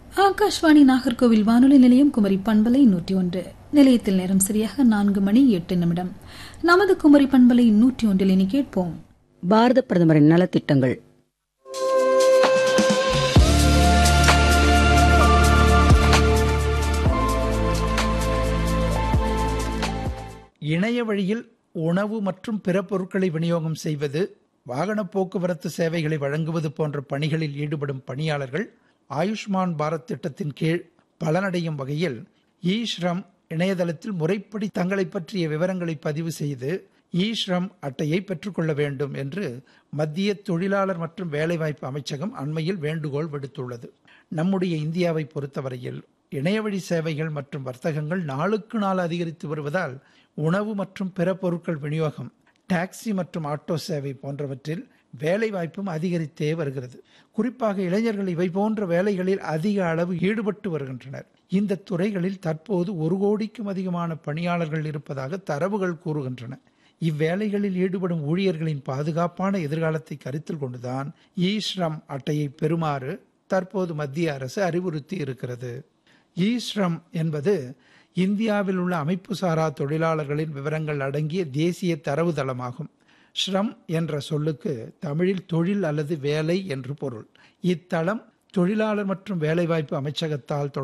ஆகாஷ்வாணி நாகர்கோவில் வானொலி நிலையம் குமரி பண்பலை நூற்றி ஒன்று நிலையத்தில் நேரம் சரியாக நான்கு மணி எட்டு நிமிடம் நமது குமரி பண்பலை நூற்றி ஒன்றில் இனி கேட்போம் பாரத பிரதமரின் நலத்திட்டங்கள் இணைய வழியில் உணவு மற்றும் பிற பொருட்களை விநியோகம் செய்வது வாகன போக்குவரத்து சேவைகளை வழங்குவது போன்ற பணிகளில் ஈடுபடும் பணியாளர்கள் ஆயுஷ்மான் பாரத் திட்டத்தின் கீழ் பலனடையும் வகையில் இ ஸ்ரம் இணையதளத்தில் முறைப்படி தங்களை பற்றிய விவரங்களை பதிவு செய்து இ ஸ்ரம் அட்டையை பெற்றுக்கொள்ள வேண்டும் என்று மத்திய தொழிலாளர் மற்றும் வேலைவாய்ப்பு அமைச்சகம் அண்மையில் வேண்டுகோள் விடுத்துள்ளது நம்முடைய இந்தியாவை பொறுத்தவரையில் இணையவழி சேவைகள் மற்றும் வர்த்தகங்கள் நாளுக்கு நாள் அதிகரித்து வருவதால் உணவு மற்றும் பிற பொருட்கள் விநியோகம் டாக்ஸி மற்றும் ஆட்டோ சேவை போன்றவற்றில் வேலை வாய்ப்பும் அதிகரித்தே வருகிறது குறிப்பாக இளைஞர்கள் இவை போன்ற வேலைகளில் அதிக அளவு ஈடுபட்டு வருகின்றனர் இந்த துறைகளில் தற்போது ஒரு கோடிக்கும் அதிகமான பணியாளர்கள் இருப்பதாக தரவுகள் கூறுகின்றன இவ்வேலைகளில் ஈடுபடும் ஊழியர்களின் பாதுகாப்பான எதிர்காலத்தை கருத்தில் கொண்டுதான் இ ஸ்ரம் அட்டையை பெறுமாறு தற்போது மத்திய அரசு அறிவுறுத்தி இருக்கிறது இ ஸ்ரம் என்பது இந்தியாவில் உள்ள அமைப்பு சாரா தொழிலாளர்களின் விவரங்கள் அடங்கிய தேசிய தரவுதளமாகும் ஸ்ரம் என்ற சொல்லுக்கு தமிழில் தொழில் அல்லது வேலை என்று பொருள் இத்தளம் தொழிலாளர் மற்றும் வேலைவாய்ப்பு அமைச்சகத்தால்